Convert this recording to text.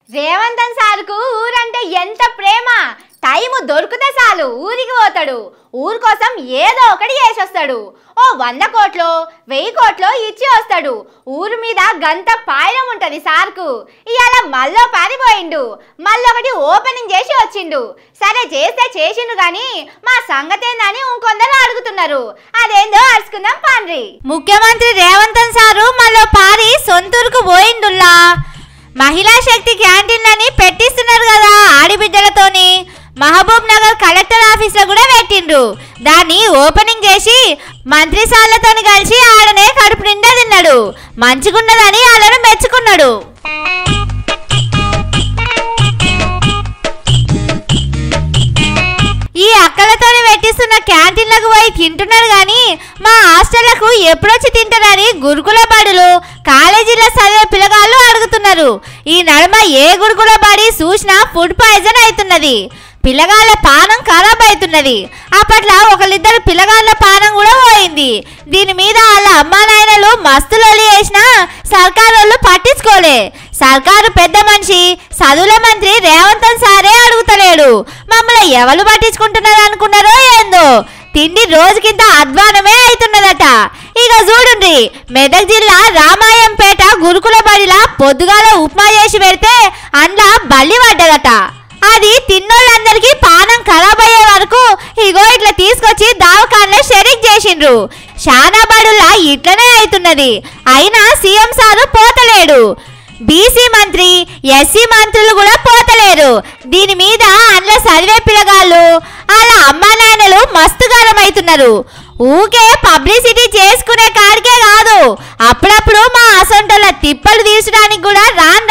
రేవంతన్ సార్కు ఊరంటే ఎంత ప్రేమ టైము దొరికితే చాలు ఊరికి పోతాడు ఊరు కోసం ఏదో ఒకటి చేసి వస్తాడు ఓ వంద కోట్లు వెయ్యి కోట్లు ఇచ్చి వస్తాడు ఊరు మీద గంత పాయలం ఉంటది సార్కు ఇవాళ మళ్ళీ పారిపోయిండు మళ్ళొకటి ఓపెనింగ్ చేసి వచ్చిండు సరే చేస్తే చేసిండు గాని మా సంగతి ఏందని ఇంకొందరు అడుగుతున్నారు అదేందో అరుచుకుందాం పాండ్రి ముఖ్యమంత్రి రేవంతన్ సారు మళ్ళీ పారి సొంతూరుకు పోయిండుల్లా మహిళా శక్తి క్యాంటీన్లని పెట్టిస్తున్నారు కదా ఆడిబిడ్డలతోని మహబూబ్ నగర్ కలెక్టర్ ఆఫీస్ లో కూడా పెట్టిండ్రు దాన్ని ఓపెనింగ్ చేసి మంత్రి సార్లతోని కలిసి ఆడనే కడుపు నిండా తిన్నాడు మంచిగున్నదని వాళ్ళను మెచ్చుకున్నాడు ఈ అక్కలతోని పెట్టిస్తున్న క్యాంటీన్లకు పోయి తింటున్నారు కానీ మా హాస్టళ్లకు ఎప్పుడొచ్చి తింటారని గురుకుల బడులు కాలేజీల చదివే పిల్లగాళ్ళు అడుగుతున్నారు ఈ నడుమ ఏ గురుకుల బడి చూసినా ఫుడ్ పాయిజన్ అవుతున్నది పిల్లగాళ్ళ పానం ఖరాబ్ అవుతున్నది అప్పట్లో ఒకళ్ళిద్దరు పిల్లగాళ్ళ పానం కూడా పోయింది దీని మీద వాళ్ళ అమ్మా నాయనలు మస్తు లొల్లి చేసినా సర్కారు వాళ్ళు పట్టించుకోలే సర్కారు పెద్ద మనిషి చదువుల మంత్రి రేవంతన్ సారే అడుగుతలేడు మమ్మల్ని ఎవరు పట్టించుకుంటున్నారు అనుకున్నారో ఏందో తిండి రోజుకింత అధ్వానమే అవుతున్నదట ఇక చూడుండ్రి మెదక్ జిల్లా రామాయంపేట గురుకుల బడిలా పొద్దుగాల ఉప్మా చేసి పెడితే అండ్ల బల్లి పడ్డదట అది తిన్నోళ్ళందరికీ పానం ఖరాబ్ అయ్యే వరకు ఇగో ఇట్లా తీసుకొచ్చి దావకాన్లో షెరిక్ చేసిండ్రు శానా బడుల్లా ఇట్లనే అవుతున్నది అయినా సీఎం సారు పోతలేడు బీసీ మంత్రి ఎస్సీ మంత్రులు కూడా పోతలేరు దీని మీద అందులో చదివే పిల్లగాళ్ళు వాళ్ళ అమ్మా నాన్నలు మస్తు అవుతున్నారు ఊకే పబ్లిసిటీ చేసుకునే కాడికే కాదు అప్పుడప్పుడు మా అసొంటోళ్ళ తిప్పలు తీసడానికి కూడా రాను